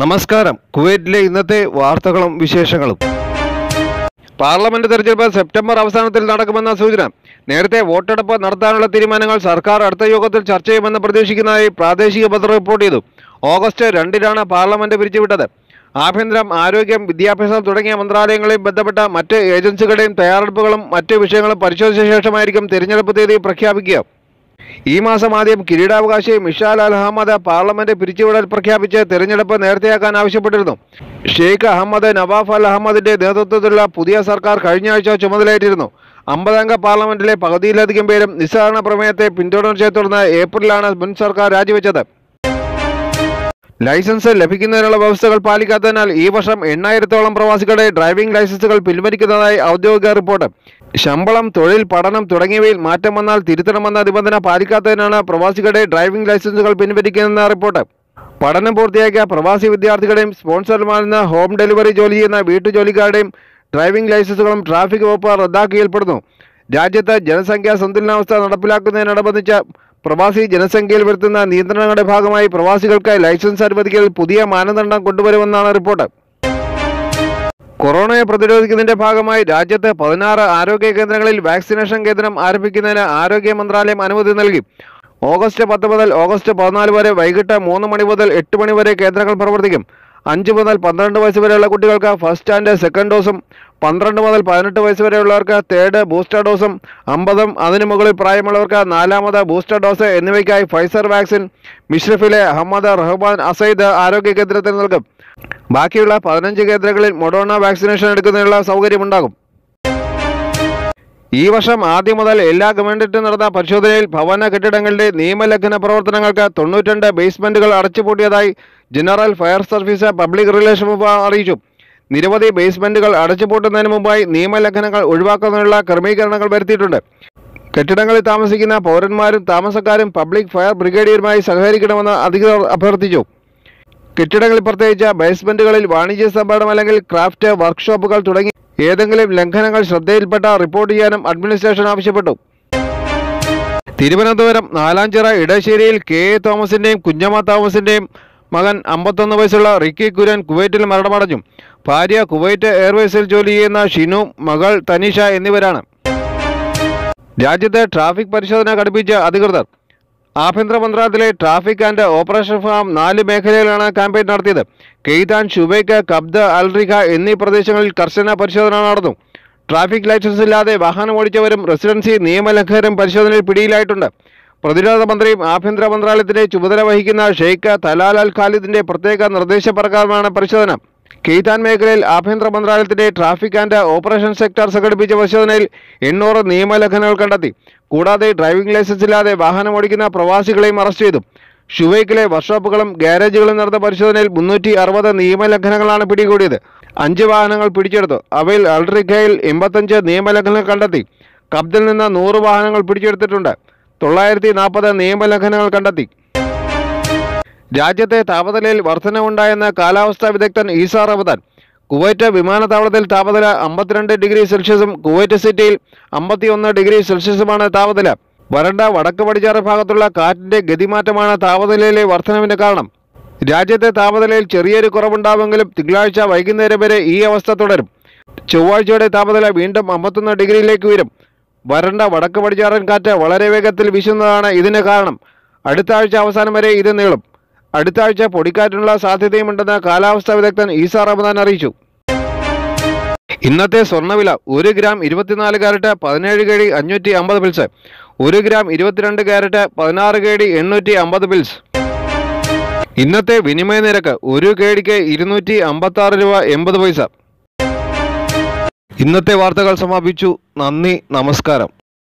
നമസ്കാരം കുവൈറ്റിലെ ഇന്നത്തെ വാർത്തകളും വിശേഷങ്ങളും പാർലമെന്റ് തെരഞ്ഞെടുപ്പ് സെപ്റ്റംബർ അവസാനത്തിൽ നടക്കുമെന്ന സൂചന നേരത്തെ വോട്ടെടുപ്പ് നടത്താനുള്ള തീരുമാനങ്ങൾ സർക്കാർ അടുത്ത യോഗത്തിൽ ചർച്ച ചെയ്യുമെന്ന് പ്രതീക്ഷിക്കുന്നതായി പ്രാദേശിക പത്രം റിപ്പോർട്ട് ചെയ്തു ഓഗസ്റ്റ് രണ്ടിനാണ് പാർലമെന്റ് പിരിച്ചുവിട്ടത് ആഭ്യന്തരം ആരോഗ്യം വിദ്യാഭ്യാസം തുടങ്ങിയ മന്ത്രാലയങ്ങളെയും ബന്ധപ്പെട്ട മറ്റ് ഏജൻസികളുടെയും തയ്യാറെടുപ്പുകളും മറ്റ് വിഷയങ്ങളും പരിശോധിച്ച ശേഷമായിരിക്കും തിരഞ്ഞെടുപ്പ് തീയതി പ്രഖ്യാപിക്കുക ഈ മാസം ആദ്യം കിരീടാവകാശി മിഷാൽ അൽ അഹമ്മദ് പാർലമെന്റ് പിരിച്ചുവിടൽ പ്രഖ്യാപിച്ച് തെരഞ്ഞെടുപ്പ് നേരത്തെയാക്കാൻ ആവശ്യപ്പെട്ടിരുന്നു ഷെയ്ഖ് അഹമ്മദ് നവാഫ് അൽ അഹമ്മദിന്റെ നേതൃത്വത്തിലുള്ള പുതിയ സർക്കാർ കഴിഞ്ഞ ആഴ്ച ചുമതലയേറ്റിരുന്നു അമ്പതംഗ പാർലമെന്റിലെ പകുതിയിലധികം പേരും നിസ്സഹരണ പ്രമേയത്തെ പിന്തുണച്ചെ തുടർന്ന് ഏപ്രിലാണ് മുൻ സർക്കാർ രാജിവെച്ചത് ലൈസൻസ് ലഭിക്കുന്നതിനുള്ള വ്യവസ്ഥകൾ പാലിക്കാത്തതിനാൽ ഈ വർഷം എണ്ണായിരത്തോളം പ്രവാസികളുടെ ഡ്രൈവിംഗ് ലൈസൻസുകൾ പിൻവലിക്കുന്നതായി ഔദ്യോഗിക റിപ്പോർട്ട് ശമ്പളം തൊഴിൽ പഠനം തുടങ്ങിയവയിൽ മാറ്റം വന്നാൽ തിരുത്തണമെന്ന നിബന്ധന പാലിക്കാത്തതിനാണ് പ്രവാസികളുടെ ഡ്രൈവിംഗ് ലൈസൻസുകൾ പിൻവലിക്കുന്നതെന്ന റിപ്പോർട്ട് പഠനം പൂർത്തിയാക്കിയ പ്രവാസി വിദ്യാർത്ഥികളുടെയും സ്പോൺസർമാരിൽ നിന്ന് ഹോം ഡെലിവറി ജോലി ചെയ്യുന്ന വീട്ടുജോലിക്കാരുടെയും ഡ്രൈവിംഗ് ലൈസൻസുകളും ട്രാഫിക് വകുപ്പ് റദ്ദാക്കിയിൽപ്പെടുന്നു രാജ്യത്ത് ജനസംഖ്യാ സന്തുലനാവസ്ഥ നടപ്പിലാക്കുന്നതിനോടനുബന്ധിച്ച് പ്രവാസി ജനസംഖ്യയിൽ വരുത്തുന്ന നിയന്ത്രണങ്ങളുടെ ഭാഗമായി പ്രവാസികൾക്ക് ലൈസൻസ് അനുവദിക്കൽ പുതിയ മാനദണ്ഡം കൊണ്ടുവരുമെന്നാണ് റിപ്പോർട്ട് കൊറോണയെ പ്രതിരോധിക്കുന്നതിന്റെ ഭാഗമായി രാജ്യത്ത് പതിനാറ് ആരോഗ്യ കേന്ദ്രങ്ങളിൽ വാക്സിനേഷൻ കേന്ദ്രം ആരംഭിക്കുന്നതിന് ആരോഗ്യ മന്ത്രാലയം അനുമതി നൽകി ഓഗസ്റ്റ് പത്ത് മുതൽ ഓഗസ്റ്റ് പതിനാല് വരെ വൈകിട്ട് മൂന്ന് മണി മുതൽ എട്ട് മണി വരെ കേന്ദ്രങ്ങൾ പ്രവർത്തിക്കും അഞ്ച് മുതൽ പന്ത്രണ്ട് വയസ്സ് വരെയുള്ള കുട്ടികൾക്ക് ഫസ്റ്റ് ആൻഡ് സെക്കൻഡ് ഡോസും പന്ത്രണ്ട് മുതൽ പതിനെട്ട് വയസ്സ് വരെയുള്ളവർക്ക് തേർഡ് ബൂസ്റ്റർ ഡോസും അമ്പതും അതിനു മുകളിൽ പ്രായമുള്ളവർക്ക് നാലാമത് ബൂസ്റ്റർ ഡോസ് എന്നിവയ്ക്കായി ഫൈസർ വാക്സിൻ മിഷ്രഫിലെ അഹമ്മദ് റഹ്മാൻ അസൈദ് ആരോഗ്യ കേന്ദ്രത്തിൽ നൽകും ബാക്കിയുള്ള പതിനഞ്ച് കേന്ദ്രങ്ങളിൽ മൊഡോണ വാക്സിനേഷൻ എടുക്കുന്നതിനുള്ള സൗകര്യമുണ്ടാകും ഈ വർഷം ആദ്യം മുതൽ എല്ലാ ഗവൺമെന്റിനും നടന്ന പരിശോധനയിൽ ഭവന കെട്ടിടങ്ങളുടെ നിയമലംഘന പ്രവർത്തനങ്ങൾക്ക് തൊണ്ണൂറ്റിരണ്ട് ബേസ്മെന്റുകൾ അടച്ചുപൂട്ടിയതായി general fire service public relation വിഭാഗം അറിയിച്ചു നിരവധി ബേസ്മെന്റുകൾ അടച്ചുപൂട്ടുന്നതിന് മുമ്പായി നിയമലംഘനങ്ങൾ ഒഴിവാക്കുന്നതിനുള്ള ക്രമീകരണങ്ങൾ വരുത്തിയിട്ടുണ്ട് കെട്ടിടങ്ങളിൽ താമസിക്കുന്ന പൗരന്മാരും താമസക്കാരും പബ്ലിക് ഫയർ ബ്രിഗേഡിയറുമായി സഹകരിക്കണമെന്ന് അധികൃതർ അഭ്യർത്ഥിച്ചു കെട്ടിടങ്ങളിൽ പ്രത്യേകിച്ച് ബേസ്മെന്റുകളിൽ വാണിജ്യ സംഭരണം അല്ലെങ്കിൽ ക്രാഫ്റ്റ് വർക്ക്ഷോപ്പുകൾ തുടങ്ങി ഏതെങ്കിലും ലംഘനങ്ങൾ ശ്രദ്ധയിൽപ്പെട്ട റിപ്പോർട്ട് ചെയ്യാനും അഡ്മിനിസ്ട്രേഷൻ ആവശ്യപ്പെട്ടു തിരുവനന്തപുരം നാലാഞ്ചിറ ഇടശ്ശേരിയിൽ കെ എ തോമസിന്റെയും കുഞ്ഞമ്മ തോമസിന്റെയും മകൻ അമ്പത്തൊന്ന് വയസ്സുള്ള റിക്കി കുര്യൻ കുവൈറ്റിൽ മരണമടഞ്ഞു ഭാര്യ കുവൈറ്റ് എയർവേസിൽ ജോലി ചെയ്യുന്ന ഷിനു മകൾ തനീഷ എന്നിവരാണ് രാജ്യത്ത് ട്രാഫിക് പരിശോധന കടുപ്പിച്ച് അധികൃതർ ആഭ്യന്തര മന്ത്രാലയത്തിലെ ട്രാഫിക് ആൻഡ് ഓപ്പറേഷൻ ഫാം നാല് മേഖലയിലാണ് ക്യാമ്പയിൻ നടത്തിയത് കെയ്താൻ ഷുബൈക്ക് കബ്ദ് അൽറിഖ എന്നീ പ്രദേശങ്ങളിൽ കർശന പരിശോധന നടന്നു ട്രാഫിക് ലൈസൻസ് ഇല്ലാതെ വാഹനം ഓടിച്ചവരും റെസിഡൻസി നിയമലംഘകരും പരിശോധനയിൽ പിടിയിലായിട്ടുണ്ട് പ്രതിരോധ മന്ത്രിയും ആഭ്യന്തര മന്ത്രാലയത്തിന്റെ ചുമതല വഹിക്കുന്ന ഷെയ്ഖ് തലാൽ അൽ ഖാലിദിന്റെ പ്രത്യേക നിർദ്ദേശപ്രകാരമാണ് പരിശോധന കെയ്താൻ മേഖലയിൽ ആഭ്യന്തര മന്ത്രാലയത്തിന്റെ ട്രാഫിക് ആൻഡ് ഓപ്പറേഷൻ സെക്ടർ സംഘടിപ്പിച്ച പരിശോധനയിൽ എണ്ണൂറ് നിയമലംഘനങ്ങൾ കണ്ടെത്തി കൂടാതെ ഡ്രൈവിംഗ് ലൈസൻസ് ഇല്ലാതെ വാഹനം ഓടിക്കുന്ന പ്രവാസികളെയും അറസ്റ്റ് ചെയ്തു ഷുവൈക്കിലെ വർക്ക്ഷോപ്പുകളും ഗ്യാരേജുകളും നടന്ന പരിശോധനയിൽ മുന്നൂറ്റി അറുപത് നിയമലംഘനങ്ങളാണ് പിടികൂടിയത് അഞ്ച് വാഹനങ്ങൾ പിടിച്ചെടുത്തു അവയിൽ അൾട്രിഖയിൽ എൺപത്തഞ്ച് നിയമലംഘനങ്ങൾ കണ്ടെത്തി കബ്ദിൽ നിന്ന് നൂറ് വാഹനങ്ങൾ പിടിച്ചെടുത്തിട്ടുണ്ട് തൊള്ളായിരത്തി നാൽപ്പത് നിയമലംഘനങ്ങൾ കണ്ടെത്തി രാജ്യത്തെ താപനിലയിൽ വർധനവുണ്ടായെന്ന് കാലാവസ്ഥാ വിദഗ്ധൻ ഈസാ റമദാൻ കുവൈറ്റ് വിമാനത്താവളത്തിൽ താപനില അമ്പത്തിരണ്ട് ഡിഗ്രി സെൽഷ്യസും കുവൈറ്റ് സിറ്റിയിൽ അമ്പത്തിയൊന്ന് ഡിഗ്രി സെൽഷ്യസുമാണ് താപനില വരണ്ട വടക്ക് പടിഞ്ഞാറ് ഭാഗത്തുള്ള കാറ്റിന്റെ ഗതിമാറ്റമാണ് താപനിലയിലെ വർധനവിന് കാരണം രാജ്യത്തെ താപനിലയിൽ ചെറിയൊരു കുറവുണ്ടാവുമെങ്കിലും തിങ്കളാഴ്ച വൈകുന്നേരം വരെ ഈ അവസ്ഥ തുടരും ചൊവ്വാഴ്ചയോടെ താപനില വീണ്ടും അമ്പത്തൊന്ന് ഡിഗ്രിയിലേക്ക് ഉയരും വരണ്ട വടക്ക് പടിഞ്ഞാറൻ കാറ്റ് വളരെ വേഗത്തിൽ വീശുന്നതാണ് ഇതിന് കാരണം അടുത്ത ആഴ്ച അവസാനം വരെ ഇത് നീളും അടുത്ത ആഴ്ച പൊടിക്കാറ്റിനുള്ള സാധ്യതയുമുണ്ടെന്ന് കാലാവസ്ഥാ വിദഗ്ധൻ ഈസാ റമദാൻ അറിയിച്ചു ഇന്നത്തെ സ്വർണ്ണവില ഒരു ഗ്രാം ഇരുപത്തിനാല് കാരറ്റ് പതിനേഴ് കേടി അഞ്ഞൂറ്റി അമ്പത് പിൽസ് ഒരു ഗ്രാം ഇരുപത്തിരണ്ട് കാരറ്റ് പതിനാറ് കേടി എണ്ണൂറ്റി അമ്പത് പിൽസ് ഇന്നത്തെ വിനിമയ നിരക്ക് ഒരു കേടിക്ക് ഇരുന്നൂറ്റി അമ്പത്തി ആറ് രൂപ എൺപത് പൈസ ഇന്നത്തെ വാർത്തകൾ സമാപിച്ചു നന്ദി നമസ്കാരം